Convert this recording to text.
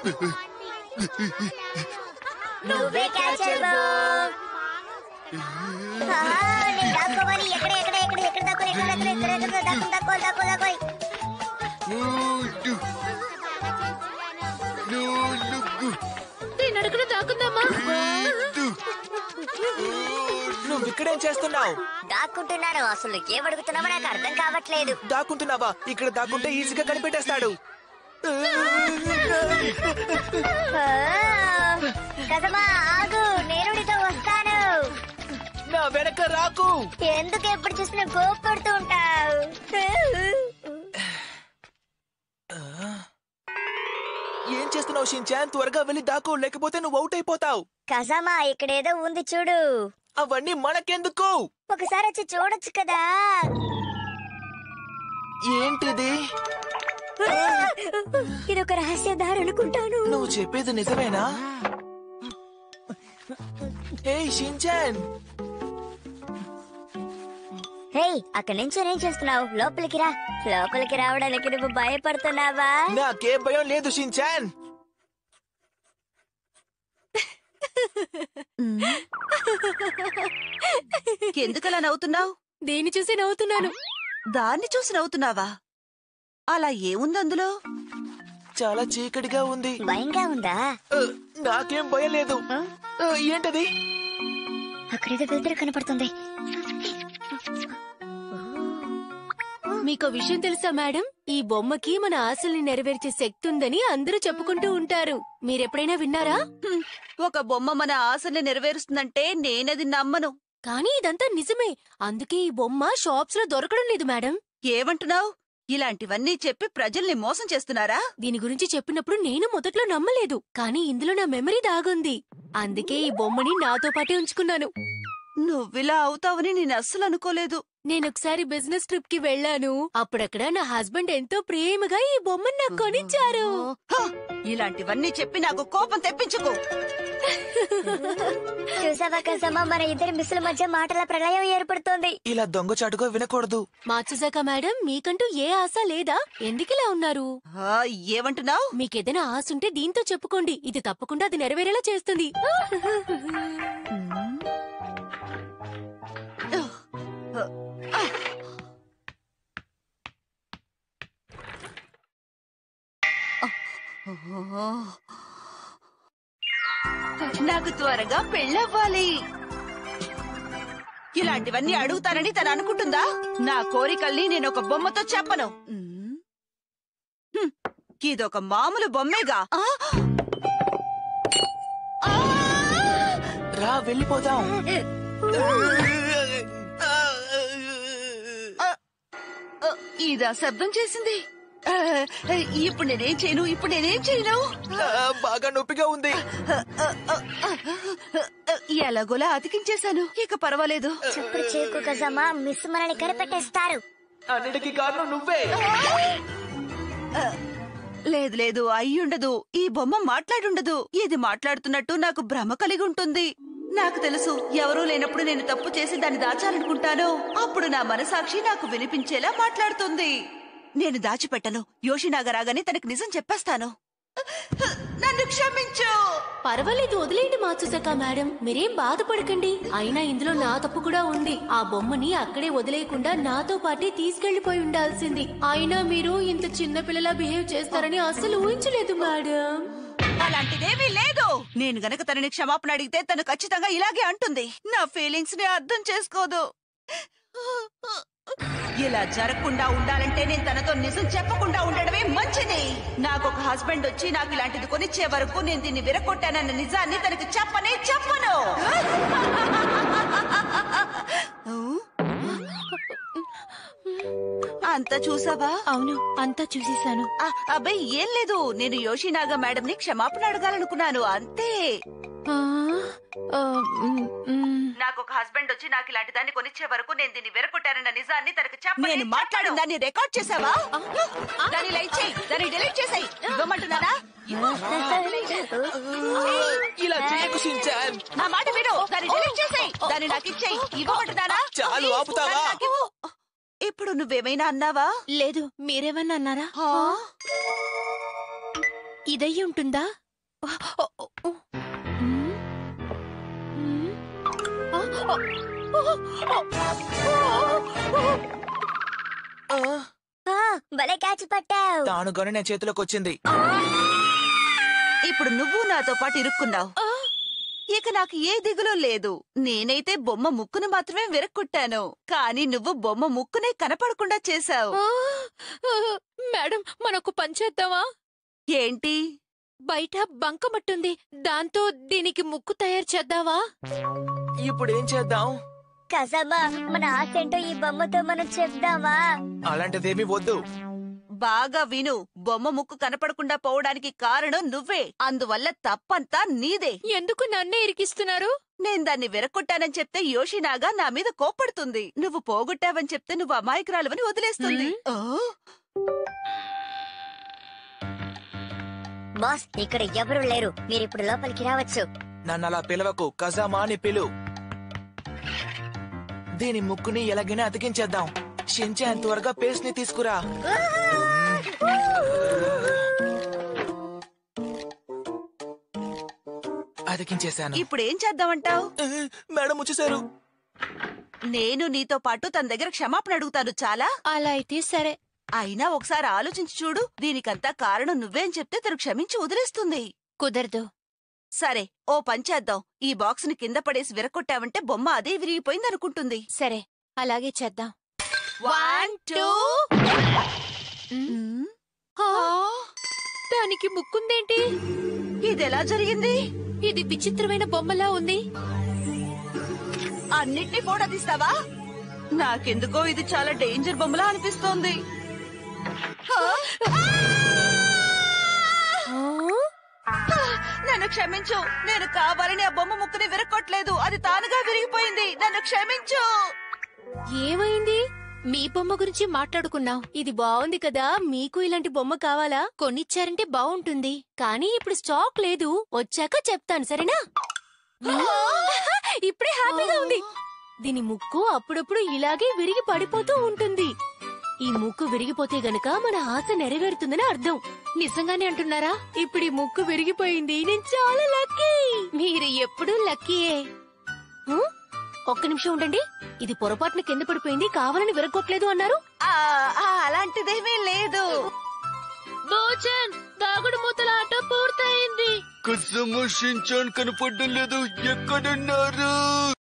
నువ్వే క్యాచర్ నేను దాక్కోవాలి ఎక్కడ ఎక్కడ ఎక్కడ ఎక్కడ దాక్కోవాలి ఎక్కడ ఎక్కడ ఎక్కడ ఎక్కడ దాక్కు దాక్కో దాక్కో దాక్కోవాలి నేను అడుగున దాక్కుందామా నువ్వు ఇక్కడేం చేస్తున్నావు దాక్కుంటున్నాను అసలు ఏం అడుగుతున్నామో నాకు అర్థం కావట్లేదు దాక్కుంటున్నావా ఇక్కడ దాక్కుంటే ఈజీగా కనిపెట్టేస్తాడు ఆ, కదమా ఆగు నేను నీతో వస్తాను నా వెనక రాకు ఎందుకు ఎప్పుడు చూసినా కోపడుతూ ఉంటావు ఏం చేస్తున్నావు షించాన్ త్వరగా వెళ్ళి దాకు లేకపోతే నువ్వు అవుట్ అయిపోతావు కజమా ఇక్కడేదో ఉంది చూడు అవన్నీ మనకెందుకు ఒకసారి వచ్చి చూడొచ్చు కదా ఏంటిది ఇది ఒక రహస్యదారు అనుకుంటాను నువ్వు చెప్పేది నిజమేనా ఏ షించాన్ హే అక్కడి నుంచి ఏం చేస్తున్నావు లోపలికి రా లోపలికి రావడానికి నువ్వు భయపడుతున్నావా నాకే భయం లేదు షించాన్ ఎందుకలా నవ్వుతున్నావు దేని చూసి నవ్వుతున్నాను దాన్ని చూసి నవ్వుతున్నావా అలా ఏముంది అందులో చాలా చీకటిగా ఉంది భయంగా ఉందా ఆ, నాకేం భయం లేదు ఆ, ఏంటది అక్కడేదో వెలుతురు కనపడుతుంది మీకు విషయం తెలుసా మేడం ఈ బొమ్మకి మన ఆశల్ని నెరవేర్చే శక్తి ఉందని అందరూ చెప్పుకుంటూ ఉంటారు మీరెప్పుడైనా విన్నారా హ్మ్, ఒక బొమ్మ మన ఆశని నెరవేరుస్తుందంటే నేనది నమ్మను కానీ ఇదంతా నిజమే అందుకే ఈ బొమ్మ షాప్స్ లో దొరకడం లేదు మేడం ఏమంటున్నావు ఇలాంటివన్నీ చెప్పి ప్రజల్ని మోసం చేస్తున్నారా దీని గురించి చెప్పినప్పుడు నేను మొదట్లో నమ్మలేదు కానీ ఇందులో నా మెమరీ దాగుంది అందుకే ఈ బొమ్మని నాతో పాటే ఉంచుకున్నాను నువ్విలా అవుతావని నేను అస్సలు అనుకోలేదు నేనొకసారి బిజినెస్ ట్రిప్ కి వెళ్ళాను అప్పుడక్కడ నా హస్బెండ్ ఎంతో ప్రేమగా ఈ బొమ్మని నాకు కొనిచ్చారు హ! ఇలాంటివన్నీ చెప్పి నాకు కోపం తెప్పించుకో చూసావా కసమా మన ఇద్దరి మిస్సుల మధ్య మాటల ప్రళయం ఏర్పడుతోంది ఇలా దొంగచాటుగా వినకూడదు మార్చేశాక మేడం మీకంటూ ఏ ఆశ లేదా ఎందుకిలా ఉన్నారు ఆ, ఏమంటున్నావు మీకేదైనా ఆశ ఉంటే దీంతో చెప్పుకోండి ఇది తప్పకుండా అది నెరవేరేలా చేస్తుంది నాకు త్వరగా పెళ్ళవ్వాలి ఇలాంటివన్నీ అడుగుతానని తను అనుకుంటుందా నా కోరికల్ని నేను ఒక బొమ్మతో చెప్పను ఉమ్. హ్మ్. ఇదొక మామూలు బొమ్మేగా ఆ! ఆ! రా వెళ్ళిపోదాం ఆ, ఇదా శబ్దం చేసింది ఆ, ఇప్పుడు నేనేం చేయను ఇప్పుడు నేనేం చేయను ఆ, బాగా నొప్పిగా ఉంది ఎలాగోలా అతికించేశాను ఇక పర్వాలేదు చప్పుడు చేకు కజమా మిస్ మనల్ని కనిపెట్టేస్తారు అన్నిటికీ కారణం నువ్వే లేదు లేదు అయ్యుండదు ఈ బొమ్మ మాట్లాడుండదు ఇది మాట్లాడుతున్నట్టు నాకు భ్రమ కలిగి ఉంటుంది నాకు తెలుసు ఎవరూ లేనప్పుడు నేను తప్పు చేసి దాన్ని దాచాలనుకుంటాను అప్పుడు నా మనసాక్షి నాకు వినిపించేలా మాట్లాడుతుంది నేను దాచిపెట్టను యోషినాగా రాగానే తనకు నిజం చెప్పేస్తాను నన్ను క్షమించు పర్వాలేదు వదిలేయండి మార్చేశాక మేడం మీరేం బాధపడకండి అయినా ఇందులో నా తప్పు కూడా ఉంది ఆ బొమ్మని అక్కడే వదిలేయకుండా నాతో పాటే తీసుకెళ్లిపోయి ఉండాల్సింది అయినా మీరు ఇంత చిన్న పిల్లలా బిహేవ్ చేస్తారని అసలు ఊహించలేదు మేడం అలాంటిదేమీ లేదు నేను గనక తనని క్షమాపణ అడిగితే తను ఖచ్చితంగా ఇలాగే అంటుంది నా ఫీలింగ్స్ ని అర్థం చేసుకోదు ఇలా జరగకుండా ఉండాలంటే నేను తనతో నిజం చెప్పకుండా ఉండడమే మంచిది నాకు ఒక హస్బెండ్ వచ్చి నాకు ఇలాంటిది కొనిచ్చే వరకు నేను దీన్ని విరగొట్టానన్న నిజాన్ని తనకి చెప్పనే చెప్పను అంతా చూసావా అవును అంతా చూసేశాను ఆ, అబ్బాయి ఏం లేదు నేను యోషినాగా మేడం ని క్షమాపణ అడగాలనుకున్నాను అంతే ఆ, ఆ, మ్, మ్. నాకు ఒక హస్బెండ్ వచ్చి నాకు ఇలాంటి దాన్ని కొనిచ్చే వరకు నేను దీన్ని వెరకొట్టానన్న నిజాన్ని తనకు చెప్ప నేను మాట్లాడిన దాన్ని రికార్డ్ చేసావా దాన్ని లైక్ చేయి దాన్ని డిలీట్ చేసాయి ఇవ్వమంటున్నానా ఇవ్వు. ఇలా చేయకు షించాన్ నా మాట విను దాన్ని డిలీట్ చేసాయి దాన్ని నాకు ఇచ్చేయి ఇవ్వమంటున్నానా చాలు, Please, ఆపుతావా? దాన్ని నాకివ్వు. ఇప్పుడు నువ్వేమైనా అన్నావా లేదు మీరేమన్నా అన్నారా హా? ఇదయ్యి ఉంటుందా మ్మ్. మ్మ్. ఆ, ఆ, భలే క్యాచ్ పట్టావు తాను గని నా చేతిలోకి వచ్చింది ఇప్పుడు నువ్వు నాతో పాటు ఇరుక్కున్నావు ఇక నాకు ఏ దిగులు లేదు నేనైతే బొమ్మ ముక్కును మాత్రమే విరక్కొట్టాను కానీ నువ్వు బొమ్మ ముక్కునే కనపడకుండా చేశావు ఆ, మేడం మనకు పని చేద్దామా ఏంటి బయట బంకమట్టుంది దాంతో దీనికి ముక్కు తయారు చేద్దావా ఇప్పుడు ఏం చేద్దాం కసమా మన ఆశేంటో ఈ బొమ్మతో మనం చెప్దామా అలాంటిదేమీ వద్దు బాగా విను బొమ్మ ముక్కు కనపడకుండా పోవడానికి కారణం నువ్వే అందువల్ల తప్పంతా నీదే ఎందుకు నన్నే ఇరికిస్తున్నారు నేను దాన్ని విరక్కొట్టానని చెప్తే యోషినాగా నా మీద కోప్పడుతుంది నువ్వు పోగొట్టావని చెప్తే నువ్వు అమాయకురాలువని వదిలేస్తుంది ఓ, బాస్ ఇక్కడ ఎవరు లేరు మీరు ఇప్పుడు లోపలికి రావచ్చు నన్ను అలా పిలవకు కజామా అని పిలు దీని ముక్కుని ఎలాగైనా అతికించేద్దాం షించాన్ త్వరగా పేస్ట్ ని తీసుకురా అతికించేశాను ఇప్పుడు ఏం చేద్దామంటావు మేడం వచ్చేసారు నేను నీతో పాటు తన దగ్గర క్షమాపణ అడుగుతాను చాలా అలా అయితే సరే అయినా ఒకసారి ఆలోచించి చూడు దీనికంతా కారణం నువ్వే అని చెప్తే తను క్షమించి వదిలేస్తుంది కుదరదు సరే ఓ పంచేద్దాం ఈ బాక్స్ ని కింద పడేసి విరకొట్టావంటే బొమ్మ అదే విరిగిపోయింది అనుకుంటుంది సరే అలాగే చేద్దాం వన్ టూ మ్మ్. ఆ, దానికి ముక్కుందేంటి ఇదెలా జరిగింది ఇది విచిత్రమైన బొమ్మలా ఉంది అన్నిటినీ ఫోటో తీస్తావా నాకెందుకో ఇది చాలా డేంజర్ బొమ్మలా అనిపిస్తోంది హా? ఆ? నన్ను క్షమించు నేను కావాలని ఆ బొమ్మ ముక్కుని విరక్కొట్లేదు అది తానుగా విరిగిపోయింది నన్ను క్షమించు ఏమైంది మీ బొమ్మ గురించి మాట్లాడుకున్నాం ఇది బాగుంది కదా మీకు ఇలాంటి బొమ్మ కావాలా కొనిచ్చారంటే బాగుంటుంది కానీ ఇప్పుడు స్టాక్ లేదు వచ్చాక చెప్తాను సరేనా ఇప్పుడే హ్యాపీగా ఉంది దీని ముక్కు అప్పుడప్పుడు ఇలాగే విరిగి పడిపోతూ ఉంటుంది ఈ ముక్కు విరిగిపోతే గనక మన ఆశ నెరవేరుతుందని అర్థం నిజంగానే అంటున్నారా ఇప్పుడు ఈ ముక్కు విరిగిపోయింది నేను చాలా లక్కీ మీరు ఎప్పుడూ లక్కీయే హ? ఒక్క నిమిషం ఉండండి ఇది పొరపాటున కింద పడిపోయింది కావాలని విరగొట్టలేదు అన్నారు ఆ, ఆ, అలాంటిదేమీ లేదు భోజన్ దాగుడు మూతల ఆట పూర్తయింది కసమ షించాన్ కనపడడం లేదు ఎక్కడున్నారు